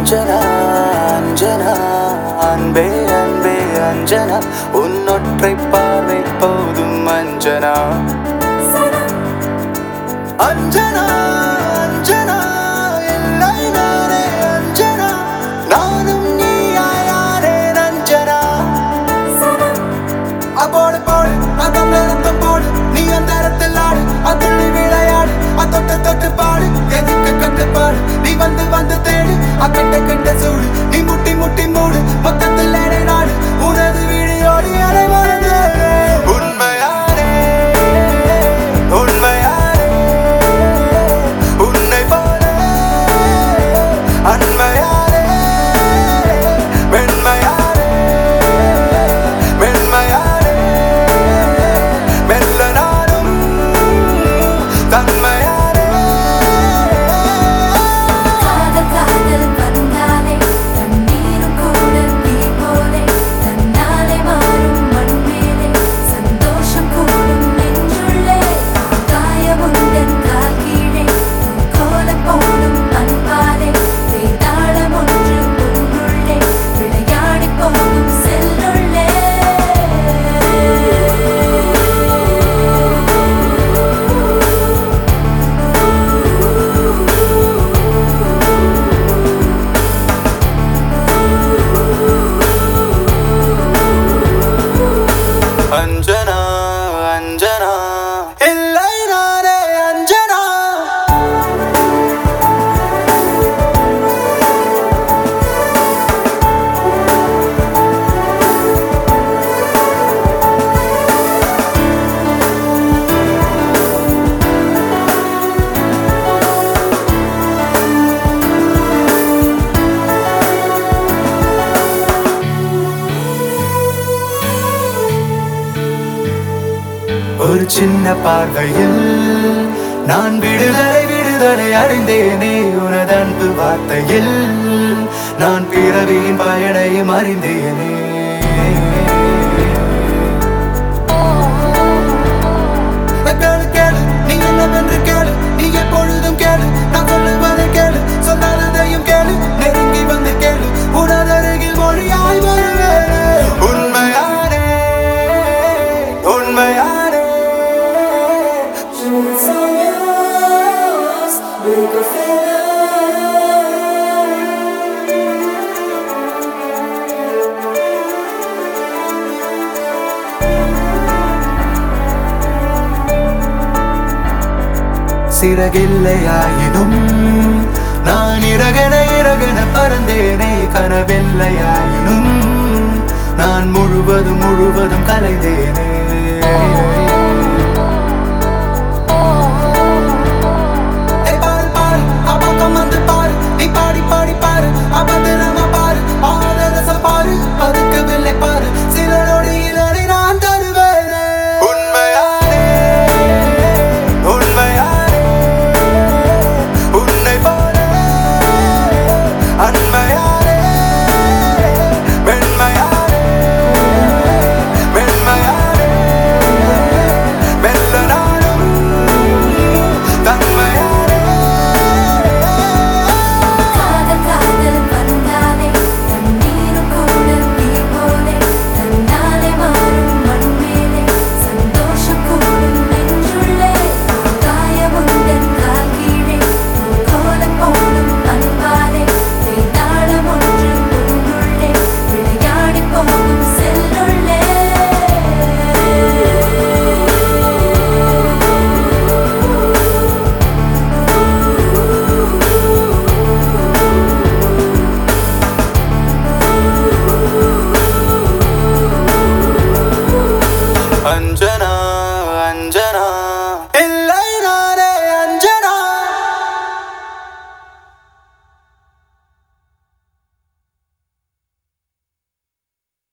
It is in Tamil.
அஞ்சனா அஞ்சனா அன்பே அன்பே அஞ்சனா உன்னொற்றை பார்வை போதும் அஞ்சனா அஞ்சனா அஞ்சனா இல்லை நானே அஞ்சனா நானும் நீயாயாரே அஞ்சனா அப்போடு போடு அதம் நேரத்தம் போடு நீ அந்த இடத்தில் ஆடு அதுள்ளி விளையாடு அத்தொட்டு தொட்டு பாடு எதுக்கு கட்டுப்பாடு நீ வந்து வந்து தேடு அக்கட்ட கட்ட சூடு நீ முட்டி முட்டி மூடு மொத்தத்தில் எடை நாடு உனது வீடியோடு எடை மறந்து உண்மையாரே உண்மையாரே உன்னை போல அன்மையாரே வெண்மையாரே மென்மையாரே மெல்ல நானும் தன்மையாரே காதல் காதல் வந்தாலே தண்ணீரும் கூட தீ போலே தன்னாலே மாறும் மண்மேலே சந்தோஷம் கூடும் நெஞ்சுள்ளே காயமுந்தன் கால் கீழே கோலம் போடும் அன்பாலே வேதாளம் ஒன்று உன்னுள்ளே விளையாடி போகும் செல்லுள்ளே அஞ்சனா அஞ்சனா இல்லை நானே அஞ்சனா ஒரு சின்ன பார்வையில் நான் விடுதலை விடுதலை அடைந்தேனே உனது அன்பு வார்த்தையில் நான் பிறவியின் பயனையும் அறிந்தேனே கேளு கேளு நீ என்னவென்று கேளு நீ எப்பொழுதும் கேளு நான் சொல்லுவதை கேளு சொல்லாததையும் கேளு நெருங்கி வந்து கேளு உனதருகில் மொழியாய் வருவேனே உண்மையானே உண்மையானே சிறகில்லையாயினும் நான் இறகன இறகன பறந்தேனே கனவில்லையாயினும் நான் முழுவதும் முழுவதும் கலைந்தேனே ஏய் பாரு பாரு அப்பக்கம் வந்து பாரு நீ பாடி பாடி பாரு அபத்திரமா பாரு ஆதரச பாரு பதுக்கவில்லை பாரு சில நொடியில் அதை நான் தருவேனே உண்மையானே உண்மையானே உன்னை போல அன்மையானே வெண்மையானே வெண்மையானே மெல்ல நானும் தன்மையானே காதல் காதல் வந்தாலே தண்ணீரும் கூட தீ போலே தன்னாலே மாறும் மண்மேலே சந்தோஷம் கூடும் நெஞ்சுள்ளே காயமுந்தன் கால் கீழே கோலம் போடும் அன்பாலே வேதாளம் ஒன்று உன்னுள்ளே விளையாடி போகும் செல்லுள்ளே அஞ்ச